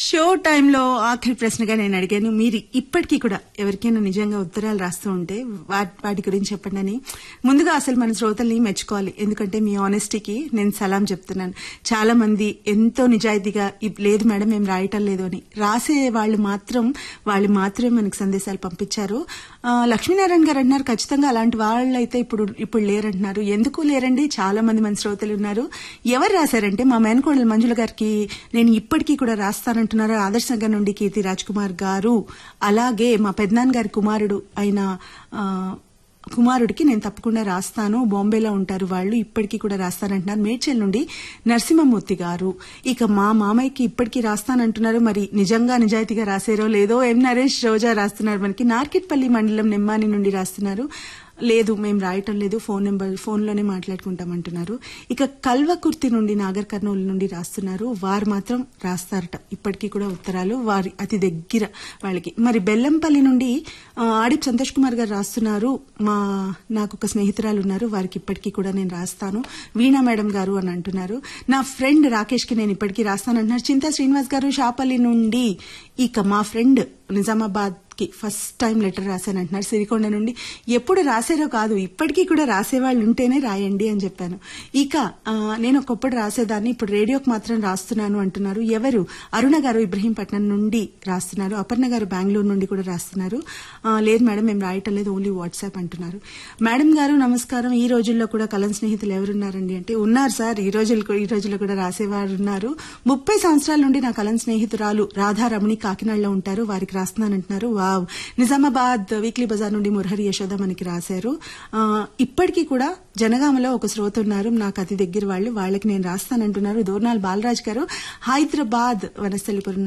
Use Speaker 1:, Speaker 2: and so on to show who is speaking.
Speaker 1: show టైంలో ఆఖరి ప్రశ్నగా నేను అడిగాను మీరు ఇప్పటికీ కూడా ఎవరికైనా నిజంగా ఉత్తరాలు రాస్తూ ఉంటే వా- వాటి గురించి చెప్పండి అని ముందుగా అసలు మన శ్రోతల్ని మెచ్చుకోవాలి ఎందుకంటే మీ ఆనెస్టీకి నేను సలాం చెప్తున్నాను చాలా మంది ఎంతో నిజాయితీగా "ఇప్ లేదు మేడం మేము రాయటం లేదు అని రాసే వాళ్ళు మాత్రం వాళ్ళు మాత్రమే మనకి సందేశాలు పంపించారు ఆ, లక్ష్మీనారాయణ గారు అంటున్నారు ఖచ్చితంగా అలాంటి వాళ్ళు అయితే ఇప్పుడు ఇప్పుడు లేరంటున్నారు ఎందుకు లేరండి చాలా మంది మన శ్రోతలు ఉన్నారు ఎవరు రాశారంటే మా మేనకోడలు మంజుల గారికి నేను ఇప్పటికీ కూడా రాస్తానంటున్నారు ఆదర్శనగర్ నుండి కీర్తి రాజ్ కుమార్ గారు అలాగే మా పెద్దనాన్న గారి కుమారుడు అయిన ఆ, కుమారుడికి నేను తప్పకుండా రాస్తాను బాంబేలో ఉంటారు వాళ్ళు ఇప్పటికీ కూడా రాస్తానంటున్నారు మేడ్చల్ నుండి నరసింహమూర్తి గారు ఇక మా మామయ్యకి ఇప్పటికీ రాస్తానంటున్నారు మరి నిజంగా నిజాయితీగా రాసారో లేదో ఎం నరేష్ రోజా రాస్తున్నారు మనకి నార్కెట్పల్లి మండలం నిమ్మాని నుండి రాస్తున్నారు లేదు మేము రాయటం లేదు ఫోన్ నెంబర్ ఫోన్లోనే మాట్లాడుకుంటామంటున్నారు ఇక కల్వకుర్తి నుండి నాగర్ కర్నూలు నుండి రాస్తున్నారు వారు మాత్రం రాస్తారట ఇప్పటికీ కూడా ఉత్తరాలు వారి అతి దగ్గర వాళ్ళకి మరి బెల్లంపల్లి నుండి ఆ, ఆడిప్ సంతోష్ కుమార్ గారు రాస్తున్నారు మా నాకు ఒక స్నేహితురాలు ఉన్నారు వారికి ఇప్పటికీ కూడా నేను రాస్తాను వీణా మేడం గారు అని అంటున్నారు నా ఫ్రెండ్ రాకేష్ కి నేను ఇప్పటికీ రాస్తానంటున్నారు చింతా శ్రీనివాస్ గారు షాపల్లి నుండి ఇక మా ఫ్రెండ్ నిజామాబాద్ కి ఫస్ట్ టైం లెటర్ రాశానంటున్నారు సిరికొండ నుండి ఎప్పుడు రాసారో కాదు ఇప్పటికీ కూడా రాసేవాళ్ళు ఉంటేనే రాయండి అని చెప్పాను ఇక ఆ, నేను ఒకప్పుడు రాసేదాన్ని ఇప్పుడు రేడియోకి మాత్రం రాస్తున్నాను అంటున్నారు ఎవరు అరుణ గారు ఇబ్రహీంపట్నం నుండి రాస్తున్నారు అపర్ణ గారు బెంగళూరు నుండి కూడా రాస్తున్నారు ఆ, లేదు మేడం మేము రాయటం లేదు ఓన్లీ వాట్సాప్ అంటున్నారు మేడం గారు నమస్కారం ఈ రోజుల్లో కూడా కలం స్నేహితులు ఎవరున్నారండి అంటే ఉన్నారు సార్ ఈ రోజులు ఈ రోజుల్లో కూడా రాసేవారు ఉన్నారు ముప్పై సంవత్సరాల నుండి నా కలం స్నేహితురాలు రాధారమణి కాకినాడలో ఉంటారు వారికి రాస్తున్నానంటున్నారు వావ్ నిజామాబాద్ వీక్లీ బజార్ నుండి మురహరి యశోద మనకి రాశారు ఆ, ఇప్పటికీ కూడా జనగామలో ఒక శ్రోత ఉన్నారు నాకు అతి దగ్గర వాళ్ళు వాళ్ళకి నేను రాస్తానంటున్నారు దోర్నాల్ బాలరాజ్ గారు హైదరాబాద్ వనస్థలిపురం